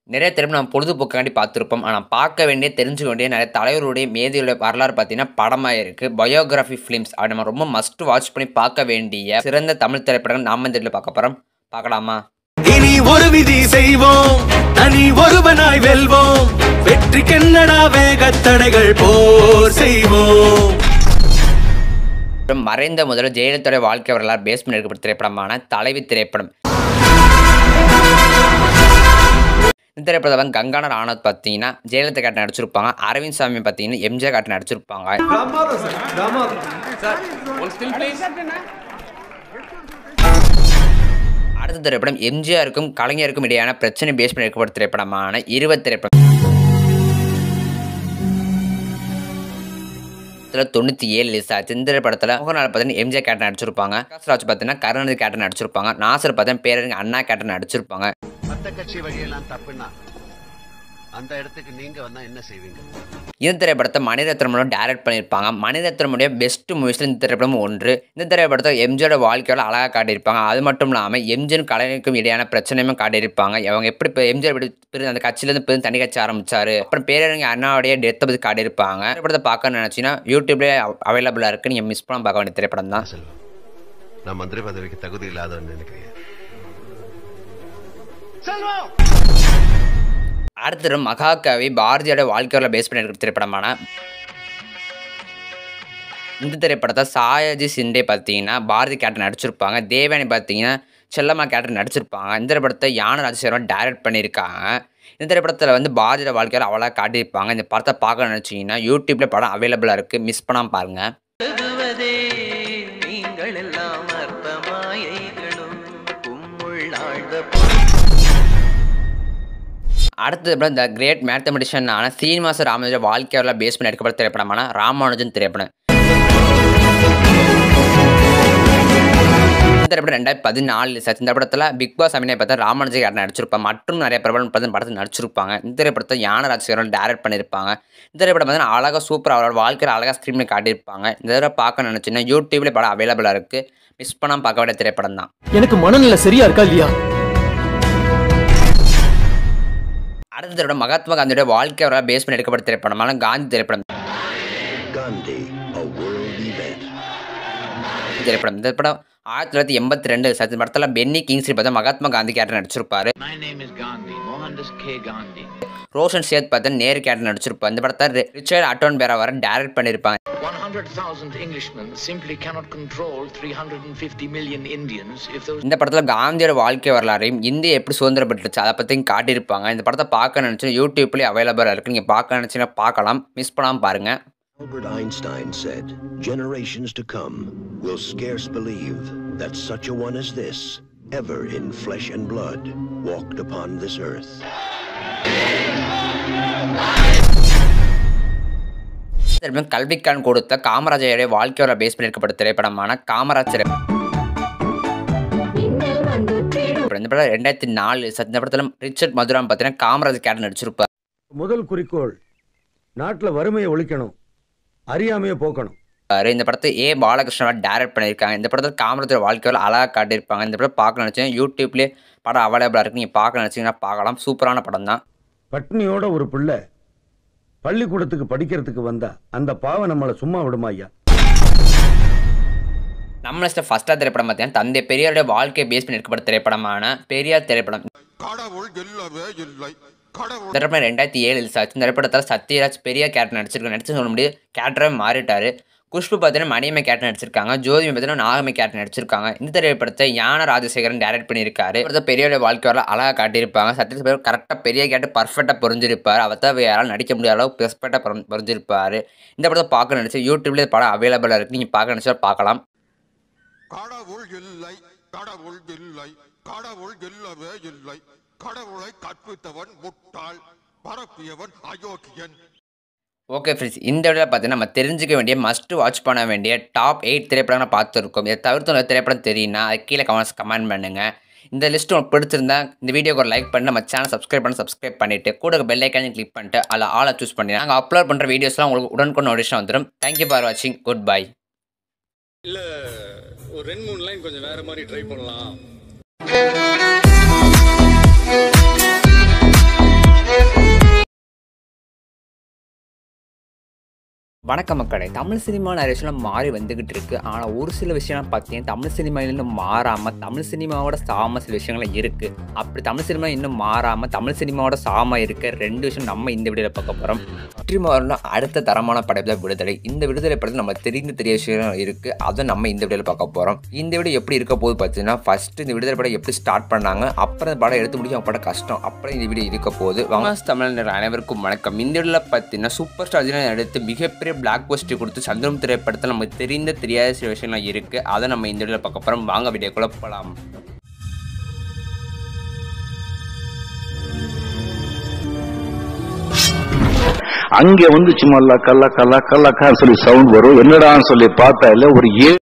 நிறைய திரைப்படம் நம்ம பொழுதுபோக்காண்டி பார்த்துருப்போம் ஆனால் பார்க்க வேண்டிய தெரிஞ்சுக்க வேண்டிய நிறைய தலைவருடைய மேதியோட வரலாறு பார்த்தீங்கன்னா படமாக இருக்குது பயோகிராஃபி ஃபிலிம்ஸ் அது நம்ம ரொம்ப மஸ்ட் வாட்ச் பண்ணி பார்க்க வேண்டிய சிறந்த தமிழ் திரைப்படங்கள் நாம இந்த பார்க்க போகிறோம் பார்க்கலாமா இனி ஒரு விதி செய்வோம் தனி ஒருவனாய் வெல்வோம் வெற்றி கன்னடா வேகத்தடைகள் போர் செய்வோம் அப்புறம் மறைந்த முதல்வர் ஜெயலலிதாவுடைய வாழ்க்கை வரலாறு பேஸ் பண்ணி எடுக்கப்பட்ட திரைப்படமான தலைவி திரைப்படம் இந்த திரைப்படத்தை வந்து கங்கானர் ஆனந்த் பார்த்தீங்கன்னா ஜெயலலிதா காட்டு நடிச்சிருப்பாங்க அரவிந்த் சாமி பார்த்தீங்கன்னா எம்ஜிஆர் காட்டு நடிச்சிருப்பாங்க அடுத்த திரைப்படம் எம்ஜிஆருக்கும் கலைஞருக்கும் இடையான பிரச்சனை பேஸ் பண்ணி எடுக்கப்பட்ட திரைப்படமான இருபது திரைப்படம் படத்தில் தொண்ணூற்றி ஏழு ரிலீஸ் ஆச்சு இந்த திரைப்படத்தில் மோகன்லால் பார்த்தீங்கன்னா எம்ஜிஆர் கேரக்டர் நடிச்சிருப்பாங்க பிரகாஷ்ராஜ் பார்த்தீங்கன்னா கருணாநிதி கேரக்டர் நடிச்சிருப்பாங்க நாசர் பார்த்தீங்கன்னா பேரறிஞர் அண்ணா கேரக்டர் நடிச்சிருப்பாங்க மத்த கட்சி வழியெல்லாம் தப்புன்னா அந்த இடத்துக்கு நீங்க வந்தா என்ன செய்வீங்க இந்த திரைப்படத்தை மணிரத்னமோட டைரக்ட் பண்ணியிருப்பாங்க மணிரத்னமுடைய பெஸ்ட் மூவிஸில் இந்த திரைப்படம் ஒன்று இந்த திரைப்படத்தை எம்ஜியோட வாழ்க்கையோட அழகாக காட்டியிருப்பாங்க அது மட்டும் இல்லாமல் எம்ஜியும் கலைஞருக்கும் இடையான பிரச்சனையும் காட்டியிருப்பாங்க அவங்க எப்படி இப்போ எம்ஜிஆர் எப்படி பிரிந்து அந்த கட்சியிலேருந்து பிரிந்து தனி கட்சி ஆரம்பிச்சாரு அப்புறம் பேரறிஞர் அண்ணாவுடைய டெத்தை பற்றி காட்டியிருப்பாங்க திரைப்படத்தை பார்க்க நினச்சின்னா யூடியூப்லேயே அவைலபிளாக இருக்குது நீங்கள் மிஸ் பண்ண பார்க்க வேண்டிய திரைப்படம் தான் செல்வம் நான் மந்திரி பதவிக்கு தகுதி இல்லாதவன் நினைக்கிறேன் அடுத்தது மகாகவி பாரதியோட வாழ்க்கையோட பேஸ் பண்ணி இருக்கிற திரைப்படமான இந்த திரைப்படத்தை சாயாஜி சிண்டே பார்த்தீங்கன்னா பாரதி கேரக்டர் நடிச்சிருப்பாங்க தேவயானி பார்த்தீங்கன்னா செல்லம்மா கேரக்டர் நடிச்சிருப்பாங்க இந்த திரைப்படத்தை யான ராஜசேகரன் டைரக்ட் பண்ணியிருக்காங்க இந்த திரைப்படத்தில் வந்து பாரதியோட வாழ்க்கையில் அவ்வளோ காட்டியிருப்பாங்க இந்த படத்தை பார்க்க நினச்சிங்கன்னா யூடியூப்பில் படம் அவைலபிளாக இருக்குது மிஸ் பண்ணாமல் பாருங்கள் எழுதுவதே நீங்கள் எல்லாம் அர்த்தமாயைகளும் உம்முள் ஆழ்ந்த அடுத்தது அப்புறம் த கிரேட் மேத்தமெட்டிஷியனான சீனிவாச ராமனுஜ வாழ்க்கையோட பேஸ் பண்ணி எடுக்கப்பட்ட திரைப்படமான ராமானுஜன் திரைப்படம் இந்த திரைப்படம் ரெண்டாயிரத்தி பதினாலு சார் இந்த படத்தில் பிக் பாஸ் அபிநய பார்த்தா ராமானுஜி கேரக்டர் நடிச்சிருப்பாங்க மற்றும் நிறைய பிரபலம் பார்த்து படத்தில் நடிச்சிருப்பாங்க இந்த திரைப்படத்தை யான ராஜசேகரன் டைரக்ட் பண்ணியிருப்பாங்க இந்த திரைப்படம் வந்து அழகாக சூப்பர் அவரோட வாழ்க்கையில் அழகாக ஸ்க்ரீனில் காட்டியிருப்பாங்க இந்த தடவை பார்க்க நினச்சின்னா யூடியூப்ல படம் அவைலபிளாக இருக்குது மிஸ் பண்ணாமல் பார்க்க வேண்டிய திரைப்படம் தான் எனக்கு மனநிலை சரியா இருக்கா இல்லையா அடுத்த திரைப்படம் மகாத்மா காந்தியோட வாழ்க்கை அவரால் பேஸ் பண்ணி எடுக்கப்பட்ட திரைப்படமான காந்தி திரைப்படம் காந்தி a world event திரைப்படம் இந்த படம் ஆயிரத்தி தொள்ளாயிரத்தி எண்பத்தி ரெண்டு சத்தி படத்தில் பென்னி கிங்ஸ்லி பார்த்தா மகாத்மா காந்தி கேரக்டர் நடிச்சிருப்பாரு My name is Gandhi, Mohandas K. Gandhi. Roshan Seth பார்த்தா நேரு கேரக்டர் நடிச்சிருப்பார் இந்த படத்தை ரி- ரிச்சர்ட் அட்டோன் பேரா வர டைரக்ட் பண்ணியிருப்பாங்க 100,000 Englishmen simply cannot control 350 million Indians if those இந்த படத்தில் காந்தியோட வாழ்க்கை வரலாறையும் இந்தியா எப்படி சுதந்திரம் பெற்றுச்சு அதை பற்றியும் காட்டியிருப்பாங்க இந்த படத்தை பார்க்க நினச்சி யூடியூப்லேயே அவைலபிளாக இருக்குது நீங்கள் பார்க்க நினச்சிங்கன்னா பார்க்கலாம் மிஸ் பண்ணாமல் பாருங்கள் Albert Einstein said, Generations to come will scarce believe that such a one as this, ever in flesh and blood, walked upon this earth. திரைப்படம் கல்விக்கான் கொடுத்த காமராஜருடைய வாழ்க்கையோட பேஸ் பண்ணி எடுக்கப்பட்ட திரைப்படமான காமராஜ் திரைப்படம் இந்த படம் ரெண்டாயிரத்தி நாலு ச- இந்த படத்தில் ரிச்சர்ட் மதுராம் பார்த்தீங்கன்னா காமராஜ் கேரக்டர் நடிச்சிருப்பார் முதல் குறிக்கோள் நாட்டில் வறுமையை ஒழிக்கணும் அறியாமையை போக்கணும் பாரு. இந்த படத்தை ஏ பாலகிருஷ்ணா டைரக்ட் பண்ணியிருக்காங்க இந்த படத்தில் காமராஜர் வாழ்க்கையில் அழகாக காட்டியிருப்பாங்க இந்த படம் பார்க்க நினச்சேன் யூடியூப்லேயே படம் அவைலபிளாக இருக்குது நீங்கள் பார்க்க நினச்சிங்கன்னா பார்க்கலாம் சூப்பரான படம் தான் பட்னியோட ஒரு பிள்ளை பள்ளிக்கூடத்துக்கு படிக்கிறதுக்கு வந்தா அந்த பாவம் நம்மளை சும்மா விடுமா ஐயா நம்ம லிஸ்ட்டில் ஃபஸ்ட்டாக திரைப்படம் பார்த்தீங்கன்னா தந்தை பெரியாருடைய வாழ்க்கையை பேஸ் பண்ணி எடுக்கப்பட்ட திரைப்படமான பெரியார் திரைப்படம் கடவுள் இல்லவே இல்லை கடவுள் திரைப்படம் ரெண்டாயிரத்தி ஏழு ரிலீஸ் ஆச்சு இந்த திரைப்படத்தில் சத்யராஜ் பெரிய கேரக்டர் நடிச்சிருக்காங்க நடிச்சு சொல்ல முடியாது கேரக்டராக மாறிட்டாரு குஷ்பு பார்த்தீங்கன்னா மணியம்மை கேரக்டர் நடிச்சிருக்காங்க ஜோதிமை பார்த்தீங்கன்னா நாகமை கேரக்டர் நடிச்சிருக்காங்க இந்த திரைப்படத்தை யான ராஜசேகரன் டைரக்ட் பண்ணியிருக்காரு இந்த பெரிய வாழ்க்கை வரல அழகாக காட்டியிருப்பாங்க சத்யராஜ் கரெக்டாக பெரிய கேரக்டர் பர்ஃபெக்டாக புரிஞ்சிருப்பார் அவர் தான் யாராலும் நடிக்க முடியாத அளவுக்கு பெர்ஃபெக்டாக புரிஞ்சிருப்பார் இந்த படத்தை பார்க்க நினச்சி யூடியூப்லேயே படம் அவைலபிளாக இருக்குது நீங்கள் பார்க்க நினச்சா பார்க்கலாம் கடவுள் இல்லை கடவுள் இல்லை கடவுள் இல்லவே இல்லை கடவுளை கற்பித்தவன் முட்டாள் பரப்பியவன் அயோக்கியன் ஓகே ஃப்ரெண்ட்ஸ் இந்த வீடியோவில் பார்த்தீங்கன்னா நம்ம தெரிஞ்சுக்க வேண்டிய மஸ்ட் வாட்ச் பண்ண வேண்டிய டாப் எயிட் திரைப்படங்களை பார்த்துருக்கோம் இதை தவிர்த்து ஒரு திரைப்படம் தெரியும்னா அது கீழே கமெண்ட்ஸ் கமெண்ட் பண்ணுங்கள் இந்த லிஸ்ட் உங்களுக்கு பிடிச்சிருந்தா இந்த வீடியோக்கு ஒரு லைக் பண்ணி நம்ம சேனல் சப்ஸ்கிரைப் பண்ணி சப்ஸ்கிரைப் பண்ணிவிட்டு கூட பெல் ஐக்கானையும் கிளிக் பண்ணிட்டு அதில் ஆளை சூஸ் பண்ணி நாங்கள் அப்லோட் பண்ணுற வீடியோஸ்லாம் உங்களுக்கு உடனுக்குடன் நோட்டிஃபிகேஷன் வந்துடும் தேங்க்யூ ஃபார் வாட்சிங் குட் பை இல்ல ஒரு ரெண்டு மூணு லைன் கொஞ்சம் வேற மாதிரி ட்ரை பண்ணலாம் வணக்கம் மக்களே தமிழ் சினிமா நிறைய விஷயம் மாறி வந்துகிட்டு இருக்கு ஆனால் ஒரு சில விஷயம்லாம் பார்த்தீங்கன்னா தமிழ் சினிமாவில் இன்னும் மாறாமல் தமிழ் சினிமாவோட சாம சில விஷயங்கள் இருக்கு அப்படி தமிழ் சினிமா இன்னும் மாறாமல் தமிழ் சினிமாவோட சாம இருக்க ரெண்டு விஷயம் நம்ம இந்த வீடியோவில் பார்க்க போகிறோம் வெற்றிமாறன அடுத்த தரமான படைப்பு தான் விடுதலை இந்த விடுதலை படத்தில் நம்ம தெரிந்து தெரிய விஷயம் இருக்கு அதை நம்ம இந்த வீடியோவில் பார்க்க போகிறோம் இந்த வீடியோ எப்படி இருக்க போகுது பார்த்தீங்கன்னா ஃபர்ஸ்ட் இந்த விடுதலை படம் எப்படி ஸ்டார்ட் பண்ணாங்க அப்புறம் இந்த படம் எடுத்து முடியும் படம் கஷ்டம் அப்புறம் இந்த வீடியோ இருக்க போகுது வாங்க தமிழர் அனைவருக்கும் வணக்கம் இந்த வீடியோவில் பார்த்தீங்கன்னா சூப்பர் ஸ்டார் ஜீரோ எடுத்து மிகப்பெரிய பிளாக் போஸ்டர் கொடுத்து சந்திரம் திரைப்படத்தில் நமக்கு தெரிந்த தெரியாத சில விஷயங்கள் இருக்குது அதை நம்ம இந்த வீடியோவில் பார்க்க போகிறோம் வாங்க வீடியோக்குள்ள போகலாம் அங்க வந்து சும்மா லக்க லக்க லக்க லக்கான்னு சொல்லி சவுண்ட் வரும் என்னடான்னு சொல்லி பார்த்தா இல்ல ஒரு ஏ